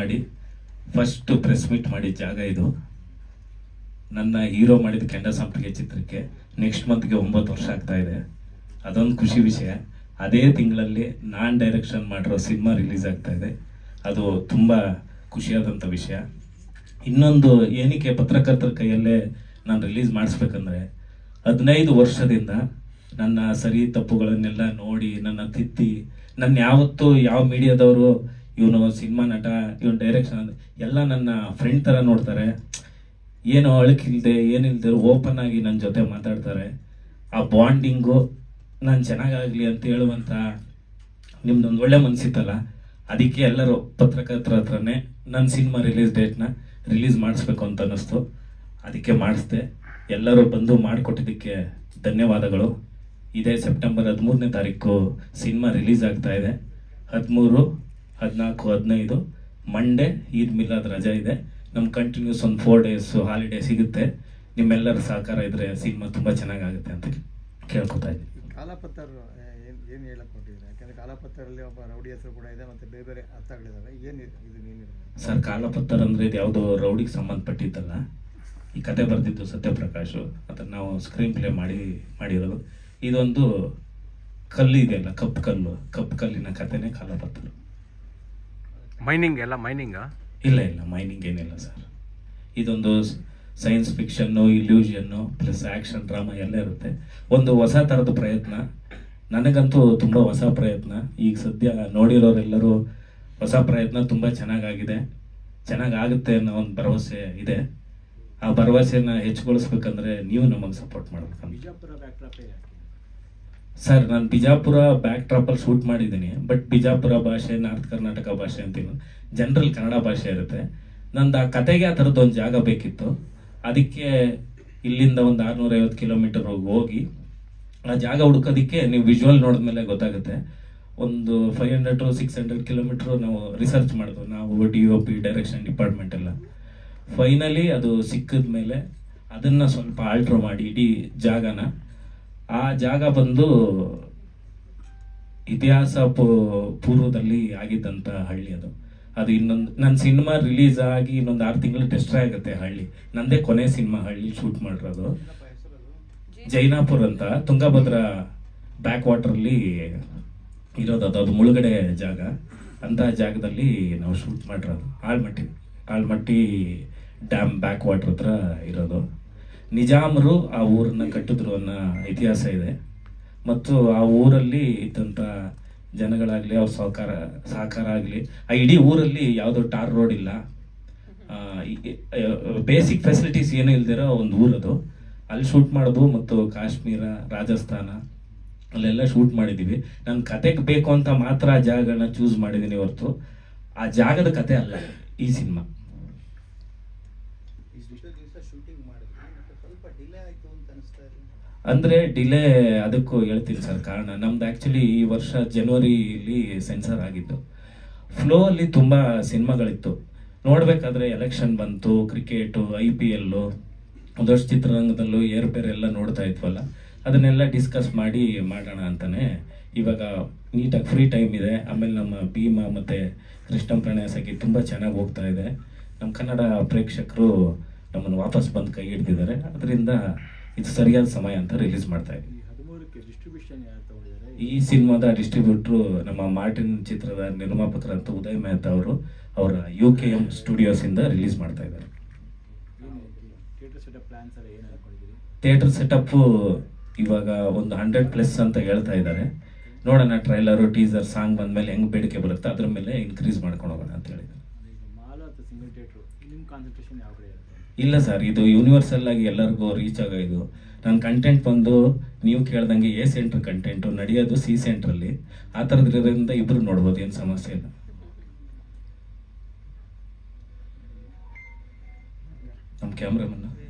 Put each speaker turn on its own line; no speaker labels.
ಮಾಡಿ first press meet ಮಾಡಿದ ಜಾಗ ಇದು ನನ್ನ ಹೀರೋ ಮಾಡಿದ ಕೆಂಡ ಸಂಪಿಗೆ ಚಿತ್ರಕ್ಕೆ ನೆಕ್ಸ್ಟ್ ಮಂತ್ಗೆ ಒಂಬತ್ತು ವರ್ಷ ಆಗ್ತಾ ಇದೆ ಅದೊಂದು ಖುಷಿ ವಿಷಯ ಅದೇ ತಿಂಗಳಲ್ಲಿ ನಾನ್ ಡೈರೆಕ್ಷನ್ ಮಾಡಿರೋ ಸಿನಿಮಾ ರಿಲೀಸ್ ಆಗ್ತಾ ಇದೆ ಅದು ತುಂಬ ಖುಷಿಯಾದಂಥ ವಿಷಯ ಇನ್ನೊಂದು ಏನಕ್ಕೆ ಪತ್ರಕರ್ತರ ಕೈಯಲ್ಲೇ ನಾನು ರಿಲೀಸ್ ಮಾಡಿಸ್ಬೇಕಂದ್ರೆ ಹದಿನೈದು ವರ್ಷದಿಂದ ನನ್ನ ಸರಿ ತಪ್ಪುಗಳನ್ನೆಲ್ಲ ನೋಡಿ ನನ್ನ ತಿದ್ದಿ ನನ್ನ ಯಾವತ್ತೂ ಯಾವ ಮೀಡಿಯಾದವರು ಇವನು ಸಿನಿಮಾ ನಟ ಇವನು ಡೈರೆಕ್ಷನ್ ಎಲ್ಲ ನನ್ನ ಫ್ರೆಂಡ್ ಥರ ನೋಡ್ತಾರೆ ಏನು ಅಳುಕಿಲ್ದೆ ಏನಿಲ್ದೆ ಓಪನ್ ಆಗಿ ನನ್ನ ಜೊತೆ ಮಾತಾಡ್ತಾರೆ ಆ ಬಾಂಡಿಂಗು ನಾನು ಚೆನ್ನಾಗಾಗಲಿ ಅಂತ ಹೇಳುವಂಥ ನಿಮ್ದೊಂದು ಒಳ್ಳೆ ಮನಸ್ಸಿತ್ತಲ್ಲ ಅದಕ್ಕೆ ಎಲ್ಲರೂ ಪತ್ರಕರ್ತರ ಹತ್ರನೇ ನನ್ನ ಸಿನಿಮಾ ರಿಲೀಸ್ ಡೇಟ್ನ ರಿಲೀಸ್ ಮಾಡಿಸ್ಬೇಕು ಅಂತ ಅನ್ನಿಸ್ತು ಅದಕ್ಕೆ ಮಾಡಿಸ್ದೆ ಎಲ್ಲರೂ ಬಂದು ಮಾಡಿಕೊಟ್ಟಿದ್ದಕ್ಕೆ ಧನ್ಯವಾದಗಳು ಇದೇ ಸೆಪ್ಟೆಂಬರ್ ಹದಿಮೂರನೇ ತಾರೀಕು ಸಿನಿಮಾ ರಿಲೀಸ್ ಆಗ್ತಾ ಇದೆ ಹದಿಮೂರು ಹದಿನಾಲ್ಕು ಹದಿನೈದು ಮಂಡೇ ಈದ್ ಮಿಲಾದ್ ರಜಾ ಇದೆ ನಮ್ಮ ಕಂಟಿನ್ಯೂಸ್ ಒಂದು ಫೋರ್ ಡೇಸ್ ಹಾಲಿಡೇ ಸಿಗುತ್ತೆ ನಿಮ್ಮೆಲ್ಲರ ಸಹಕಾರ ಇದ್ರೆ ಸಿನಿಮಾ ತುಂಬ ಚೆನ್ನಾಗಾಗುತ್ತೆ ಅಂತ ಕೇಳ್ಕೊತಾ ಇದ್ದೀನಿ
ಕಾಲಾಪತ್ತರ್ ಏನು ಏನು ಹೇಳಕ್ ಹೊರಟಿದ್ದಾರೆ ಯಾಕಂದ್ರೆ ಕಾಲಾಪತ್ತರಲ್ಲಿ ಒಬ್ಬ ರೌಡಿ ಹೆಸರು ಕೂಡ ಇದೆ ಮತ್ತೆ ಬೇರೆ ಬೇರೆ ಅರ್ಥಗಳಿದಾವೆ ಏನು ಇದು ಏನಿದೆ
ಸರ್ ಕಾಲಪತ್ತರ್ ಅಂದ್ರೆ ಇದು ಯಾವುದೋ ರೌಡಿಗೆ ಸಂಬಂಧಪಟ್ಟಿದ್ದಲ್ಲ ಈ ಕತೆ ಬರೆದಿದ್ದು ಸತ್ಯಪ್ರಕಾಶ್ ಅದನ್ನ ನಾವು ಸ್ಕ್ರೀನ್ ಪ್ಲೇ ಮಾಡಿ ಮಾಡಿರೋದು ಇದೊಂದು ಕಲ್ಲು ಇದೆಯಲ್ಲ ಕಪ್ಪು ಕಲ್ಲು ಕಪ್ಪು ಕಲ್ಲಿನ ಕತೆನೇ ಕಾಲಪತ್ತರು
ಮೈನಿಂಗ್ ಎಲ್ಲ ಮೈನಿಂಗಾ
ಇಲ್ಲ ಇಲ್ಲ ಮೈನಿಂಗ್ ಏನಿಲ್ಲ ಸರ್ ಇದೊಂದು science fiction illusion plus action drama ಎಲ್ಲ ಇರುತ್ತೆ ಒಂದು ಹೊಸ ಥರದ ಪ್ರಯತ್ನ ನನಗಂತೂ ತುಂಬ ಹೊಸ ಪ್ರಯತ್ನ ಈಗ ಸದ್ಯ ನೋಡಿರೋರೆಲ್ಲರೂ ಹೊಸ ಪ್ರಯತ್ನ ತುಂಬ ಚೆನ್ನಾಗಾಗಿದೆ ಚೆನ್ನಾಗಾಗುತ್ತೆ ಅನ್ನೋ ಒಂದು ಭರವಸೆ ಇದೆ ಆ ಭರವಸೆನ ಹೆಚ್ಚುಗೊಳಿಸ್ಬೇಕಂದ್ರೆ ನೀವು ನಮಗೆ ಸಪೋರ್ಟ್ ಮಾಡ್ಬೇಕಂತ
ಬಿಜಾಪುರ ಬ್ಯಾಕ್ಡ್ರಾಪೇ ಯಾಕೆ
ಸರ್ ನಾನು ಬಿಜಾಪುರ ಬ್ಯಾಕ್ ಡ್ರಾಪಲ್ಲಿ ಶೂಟ್ ಮಾಡಿದ್ದೀನಿ ಬಟ್ ಬಿಜಾಪುರ ಭಾಷೆ ನಾರ್ತ್ ಕರ್ನಾಟಕ ಭಾಷೆ ಅಂತೀನಿ ಜನರಲ್ ಕನ್ನಡ ಭಾಷೆ ಇರುತ್ತೆ ನಂದು ಆ ಕತೆಗೆ ಆ ಥರದ್ದು ಒಂದು ಜಾಗ ಬೇಕಿತ್ತು ಅದಕ್ಕೆ ಇಲ್ಲಿಂದ ಒಂದು ಆರುನೂರೈವತ್ತು ಕಿಲೋಮೀಟರ್ ಹೋಗಿ ಆ ಜಾಗ ಹುಡ್ಕೋದಕ್ಕೆ ನೀವು ವಿಜುವಲ್ ನೋಡಿದ್ಮೇಲೆ ಗೊತ್ತಾಗುತ್ತೆ ಒಂದು five hundred to six hundred kilometre ನಾವು ರಿಸರ್ಚ್ ಮಾಡಿದ್ವು ನಾವು D O P direction department ಎಲ್ಲ ಫೈನಲಿ ಅದು ಸಿಕ್ಕಿದ ಮೇಲೆ ಅದನ್ನು ಸ್ವಲ್ಪ ಆಲ್ಟ್ರ್ ಮಾಡಿ ಇಡೀ ಜಾಗನ ಆ ಜಾಗ ಬಂದು ಇತಿಹಾಸ ಪೂ- ಪೂರ್ವದಲ್ಲಿ ಆಗಿದ್ದಂಥ ಹಳ್ಳಿ ಅದು ಅದು ಇನ್ನೊಂದು ನನ್ನ ಸಿನಿಮಾ ರಿಲೀಸ್ ಆಗಿ ಇನ್ನೊಂದು ಆರು ತಿಂಗಳು ಟೆಸ್ಟ್ ಆಗುತ್ತೆ ಹಳ್ಳಿ ನಂದೇ ಕೊನೆ ಸಿನಿಮಾ ಹಳ್ಳಿ ಶೂಟ್ ಮಾಡಿರೋದು ಜೈನಾಪುರ್ ಅಂತ ತುಂಗಭದ್ರಾ ಬ್ಯಾಕ್ ವಾಟರಲ್ಲಿ ಇರೋದು ಅದು ಅದು ಮುಳುಗಡೆ ಜಾಗ ಅಂತ ಜಾಗದಲ್ಲಿ ನಾವು ಶೂಟ್ ಮಾಡಿರೋದು Almatti Almatti dam back water ಹತ್ರ ಇರೋದು ನಿಜಾಮರು ಆ ಊರನ್ನ ಕಟ್ಟಿದ್ರು ಅನ್ನೋ ಇತಿಹಾಸ ಇದೆ ಮತ್ತು ಆ ಊರಲ್ಲಿ ಇದ್ದಂಥ ಜನಗಳಾಗಲಿ ಅವ್ರ ಸಹಕಾರ ಸಹಕಾರ ಆಗಲಿ ಆ ಇಡೀ ಊರಲ್ಲಿ ಯಾವುದೋ ಟಾರ್ ರೋಡ್ ಇಲ್ಲ ಬೇಸಿಕ್ ಫೆಸಿಲಿಟೀಸ್ ಏನೂ ಇಲ್ದಿರೋ ಒಂದು ಊರದು ಅಲ್ಲಿ ಶೂಟ್ ಮಾಡೋದು ಮತ್ತು ಕಾಶ್ಮೀರ ರಾಜಸ್ಥಾನ ಅಲ್ಲೆಲ್ಲ ಶೂಟ್ ಮಾಡಿದ್ದೀವಿ ನನ್ನ ಕತೆಗೆ ಬೇಕು ಅಂತ ಮಾತ್ರ ಆ ಜಾಗಗಳನ್ನ ಚೂಸ್ ಮಾಡಿದ್ದೀನಿ ಹೊರತು ಆ ಜಾಗದ ಕತೆ ಅಲ್ಲ ಈ ಸಿನಿಮಾ
ಇಷ್ಟು ದಿವಸ ಶೂಟಿಂಗ್ ಮಾಡಿದ್ವಿ ಮತ್ತೆ ಸ್ವಲ್ಪ ಡಿಲೇ ಆಯ್ತು ಅಂತ ಅನಿಸ್ತಾ ಇದೆ
ಅಂದ್ರೆ ಡಿಲೇ ಅದಕ್ಕೂ ಹೇಳ್ತೀನಿ ಸರ್ ಕಾರಣ ನಮ್ದು ಆಕ್ಚುಲಿ ಈ ವರ್ಷ ಜನವರಿಲಿ ಸೆನ್ಸರ್ ಆಗಿದ್ದು ಫ್ಲೋ ಅಲ್ಲಿ ತುಂಬಾ ಸಿನಿಮಾಗಳಿತ್ತು ನೋಡ್ಬೇಕಾದ್ರೆ ಎಲೆಕ್ಷನ್ ಬಂತು ಕ್ರಿಕೆಟು ಐ ಪಿ ಎಲ್ಲು ಒಂದಷ್ಟು ಚಿತ್ರರಂಗದಲ್ಲೂ ಏರ್ಪೇರ್ ಎಲ್ಲ ನೋಡ್ತಾ ಇದ್ವಲ್ಲ ಅದನ್ನೆಲ್ಲ ಡಿಸ್ಕಸ್ ಮಾಡಿ ಮಾಡೋಣ ಅಂತಾನೆ ಇವಾಗ ನೀಟಾಗಿ ಫ್ರೀ ಟೈಮ್ ಇದೆ ಆಮೇಲೆ ನಮ್ಮ ಭೀಮಾ ಮತ್ತೆ ಕೃಷ್ಣ ಪ್ರಣಯ ಸಖಿ ತುಂಬ ಚೆನ್ನಾಗಿ ಹೋಗ್ತಾ ಇದೆ ನಮ್ಮ ಕನ್ನಡ ಪ್ರೇಕ್ಷಕರು ನಮ್ಮನ್ನು ವಾಪಸ್ ಬಂದು ಕೈ ಹಿಡ್ದಿದ್ದಾರೆ ಅದರಿಂದ ಇದು ಸರಿಯಾದ ಸಮಯ ಅಂತ ರಿಲೀಸ್ ಮಾಡ್ತಾ ಇದ್ದೀವಿ
ಈ ಹದಿಮೂರಕ್ಕೆ ಡಿಸ್ಟ್ರಿಬ್ಯೂಷನ್ ಯಾರು ತಗೊಂಡಿದ್ದಾರೆ
ಈ ಸಿನಿಮಾದ ಡಿಸ್ಟ್ರಿಬ್ಯೂಟ್ರು ನಮ್ಮ ಮಾರ್ಟಿನ್ ಚಿತ್ರದ ನಿರ್ಮಾಪಕರಂತ ಉದಯ್ ಮೆಹ್ತಾ ಅವರು ಅವರ ಯು ಕೆ ಎಂ ಸ್ಟುಡಿಯೋಸ್ ಇಂದ ರಿಲೀಸ್ ಮಾಡ್ತಾ ಇದ್ದಾರೆ
ಥಿಯೇಟರ್ ಸೆಟಪ್ ಪ್ಲಾನ್ಸ್ ಎಲ್ಲ ಏನು ಹಾಕೊಂಡಿದ್ದೀರಿ
ಥಿಯೇಟರ್ ಸೆಟಪ್ ಇವಾಗ ಒಂದು ಹಂಡ್ರೆಡ್ ಪ್ಲಸ್ ಅಂತ ಹೇಳ್ತಾ ಇದ್ದಾರೆ ನೋಡೋಣ ಟ್ರೈಲರು ಟೀಸರ್ ಸಾಂಗ್ ಬಂದ್ಮೇಲೆ ಹೆಂಗ್ ಬೇಡಿಕೆ ಬರುತ್ತೆ ಅದ್ರ ಮೇಲೆ ಇನ್ಕ್ರೀಸ್ ಮಾಡ್ಕೊಂಡು ಹೋಗೋಣ ಅಂತ ಹೇಳಿದ್ದಾರೆ
ಈಗ ಮಾಲ್ ಅಥವಾ ಸಿಂಗಲ್ ಥಿಯೇಟ್ರು ನಿಮ್ಮ ಕಾನ್ಸಂಟ್ರೇಷನ್ ಯಾವ ಕಡೆ ಇರುತ್ತೆ
ಇಲ್ಲ ಸರ್ ಇದು ಯೂನಿವರ್ಸಲ್ ಆಗಿ ಎಲ್ಲರಿಗೂ ರೀಚ್ ಆಗೋ ಇದು ನನ್ನ ಕಂಟೆಂಟ್ ಬಂದು ನೀವು ಕೇಳ್ದಂಗೆ ಎ ಸೆಂಟ್ರ್ ಕಂಟೆಂಟು ನಡೆಯೋದು ಸಿ ಸೆಂಟ್ರಲ್ಲಿ ಆ ಥರದ್ರಿಂದ ಇಬ್ರು ನೋಡ್ಬೋದು ಏನು ಸಮಸ್ಯೆ ಇಲ್ಲ ನಮ್ಮ ಕ್ಯಾಮ್ರಾಮನ್ನ